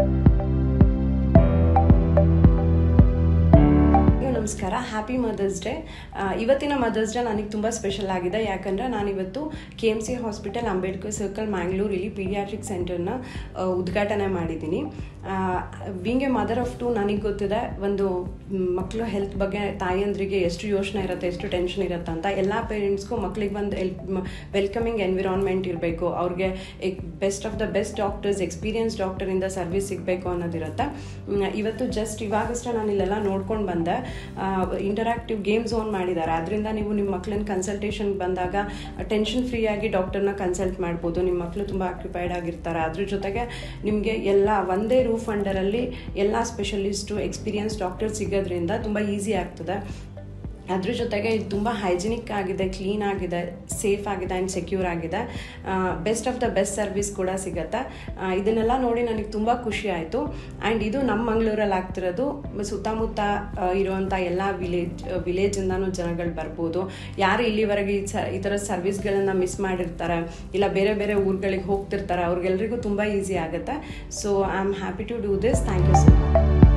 ನಮಸ್ಕಾರ happy Mother's Day ಇವತ್ತಿನ Mother's Day ನನಗೆ ತುಂಬ ಸ್ಪೆಷಲ್ ಆಗಿದೆ ಯಾಕಂದರೆ ನಾನಿವತ್ತು K M C hospital Ambedkar circle ಮ್ಯಾಂಗ್ಳೂರಲ್ಲಿ ಪೀಡಿಯಾಟ್ರಿಕ್ ಸೆಂಟರ್ನ ಉದ್ಘಾಟನೆ ಮಾಡಿದ್ದೀನಿ being a mother of two ನನಗೆ ಗೊತ್ತಿದೆ ಒಂದು ಮಕ್ಕಳು ಹೆಲ್ತ್ ಬಗ್ಗೆ ತಾಯಿಯಂದ್ರಿಗೆ ಎಷ್ಟು ಯೋಚನೆ ಇರುತ್ತೆ ಎಷ್ಟು ಟೆನ್ಷನ್ ಇರುತ್ತೆ ಅಂತ ಎಲ್ಲ ಪೇರೆಂಟ್ಸ್ಗೂ ಮಕ್ಳಿಗೆ ಒಂದು ಎಲ್ ವೆಲ್ಕಮಿಂಗ್ ಎನ್ವಿರಾನ್ಮೆಂಟ್ ಇರಬೇಕು ಅವ್ರಿಗೆ best of the best doctors experience ಡಾಕ್ಟರಿಂದ ಸರ್ವಿಸ್ ಸಿಗಬೇಕು ಅನ್ನೋದಿರುತ್ತೆ ಇವತ್ತು ಜಸ್ಟ್ ಇವಾಗಷ್ಟೇ ನಾನು ಇಲ್ಲೆಲ್ಲ ನೋಡ್ಕೊಂಡು ಬಂದೆ ಇಂಟರಾಕ್ಟಿವ್ ಗೇಮ್ ಝೋನ್ ಮಾಡಿದ್ದಾರೆ ಅದರಿಂದ ನೀವು ನಿಮ್ಮ ಮಕ್ಕಳನ್ನ ಕನ್ಸಲ್ಟೇಷನ್ ಬಂದಾಗ ಟೆನ್ಷನ್ ಫ್ರೀ ಆಗಿ ಡಾಕ್ಟರ್ನ ಕನ್ಸಲ್ಟ್ ಮಾಡ್ಬೋದು ನಿಮ್ಮ ಮಕ್ಕಳು ತುಂಬ ಆಕ್ಯುಪೈಡ್ ಆಗಿರ್ತಾರೆ ಅದ್ರ ಜೊತೆಗೆ ನಿಮಗೆ ಎಲ್ಲ ಒಂದೇ ರೂಫ್ ಅಂಡರಲ್ಲಿ ಎಲ್ಲ ಸ್ಪೆಷಲಿಸ್ಟು ಎಕ್ಸ್ಪೀರಿಯನ್ಸ್ ಡಾಕ್ಟರ್ ಸಿಗೋದ್ರಿಂದ ತುಂಬ ಈಸಿ ಆಗ್ತದೆ ಅದ್ರ ಜೊತೆಗೆ ಇದು ತುಂಬ ಹೈಜಿನಿಕ್ ಆಗಿದೆ ಕ್ಲೀನ್ ಆಗಿದೆ ಸೇಫ್ ಆಗಿದೆ ಆ್ಯಂಡ್ ಸೆಕ್ಯೂರ್ ಆಗಿದೆ best of the best service ಕೂಡ ಸಿಗುತ್ತೆ ಇದನ್ನೆಲ್ಲ ನೋಡಿ ನನಗೆ ತುಂಬ ಖುಷಿ ಆಯಿತು ಆ್ಯಂಡ್ ಇದು ನಮ್ಮ ಮಂಗಳೂರಲ್ಲಿ ಆಗ್ತಿರೋದು ಸುತ್ತಮುತ್ತ ಇರುವಂಥ ಎಲ್ಲ ವಿಲೇಜ್ ವಿಲೇಜಿಂದನೂ ಜನಗಳು ಬರ್ಬೋದು ಯಾರು ಇಲ್ಲಿವರೆಗೆ ಈ ಸ ಈ ಥರ ಸರ್ವಿಸ್ಗಳನ್ನು ಮಿಸ್ ಮಾಡಿರ್ತಾರೆ ಇಲ್ಲ ಬೇರೆ ಬೇರೆ ಊರುಗಳಿಗೆ ಹೋಗ್ತಿರ್ತಾರೆ ಅವ್ರಿಗೆಲ್ರಿಗೂ ತುಂಬ ಈಸಿ ಆಗುತ್ತೆ so I am happy to do this thank you so much